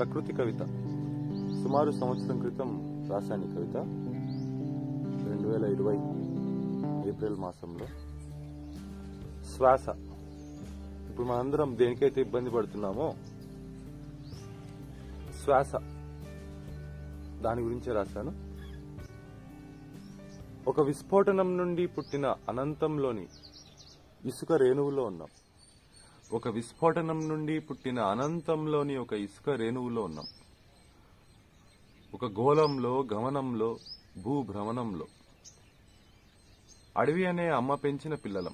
ప్రకృతి కవిత సుమారు సంవత్సరం క్రితం రాశాను ఈ కవిత రెండు వేల ఇరవై ఏప్రిల్ మాసంలో శ్వాస ఇప్పుడు మనందరం దేనికైతే ఇబ్బంది పడుతున్నామో శ్వాస దాని గురించే రాశాను ఒక విస్ఫోటనం నుండి పుట్టిన అనంతంలోని ఇసుక రేణువులో ఉన్నాం ఒక విస్ఫోటనం నుండి పుట్టిన అనంతంలోని ఒక ఇసుక రేణువులో ఉన్నాం ఒక గోళంలో గమనంలో భూభ్రమణంలో అడవి అనే అమ్మ పెంచిన పిల్లలం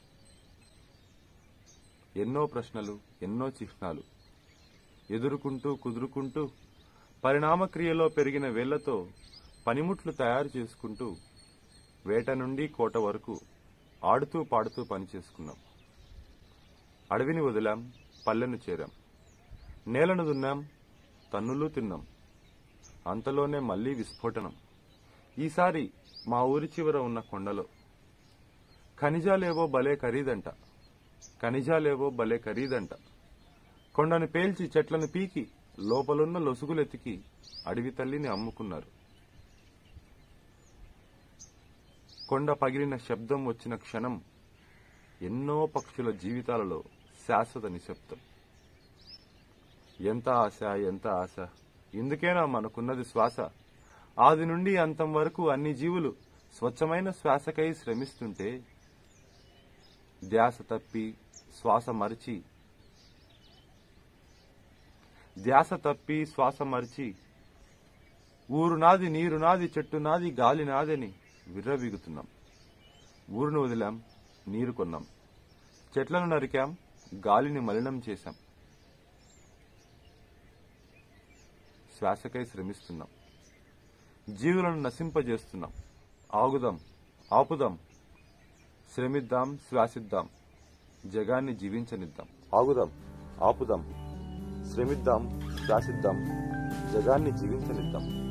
ఎన్నో ప్రశ్నలు ఎన్నో చిహ్నాలు ఎదుర్కొంటూ కుదురుకుంటూ పరిణామక్రియలో పెరిగిన వేళ్లతో పనిముట్లు తయారు చేసుకుంటూ వేట నుండి కోట వరకు ఆడుతూ పాడుతూ పని చేసుకున్నాం అడవిని వదిలాం పల్లెను చేరాం నేలను దున్నాం తన్నులు తిన్నాం అంతలోనే మళ్లీ విస్ఫోటనం ఈసారి మా ఊరి చివర ఉన్న కొండలో ఖనిజాలేవో భలే ఖరీదంట ఖనిజాలేవో భలే ఖరీదంట కొండను పేల్చి చెట్లను పీకి లోపలున్న లొసుగులెతికి అడవి తల్లిని అమ్ముకున్నారు కొండ పగిలిన శబ్దం వచ్చిన క్షణం ఎన్నో పక్షుల జీవితాలలో శాశ్వత నిశ్శబ్దం ఎంత ఆశ ఎంత ఆశ ఇందుకేనా మనకున్నది శ్వాస ఆది నుండి అంతం వరకు అన్ని జీవులు స్వచ్ఛమైన శ్వాసకై శ్రమిస్తుంటే ధ్యాస తప్పి శ్వాస మరిచి ధ్యాస తప్పి శ్వాస మరిచి ఊరు నాది నీరు నాది చెట్టు నాది గాలి నాదని విర్రవీగుతున్నాం ఊరును వదిలాం నీరు కొన్నాం చెట్లను నరికాం గాలిని మలినం చేశాం శ్వాసకై శ్రమిస్తున్నాం జీవులను నశింపజేస్తున్నాం ఆగుదాం ఆపుదాం శ్రమిద్దాం శ్వాసిద్దాం జగాన్ని జీవించనిద్దాం ఆగుదాం ఆపుదాం శ్రమిద్దాం శ్వాసిద్దాం జగాన్ని జీవించనిద్దాం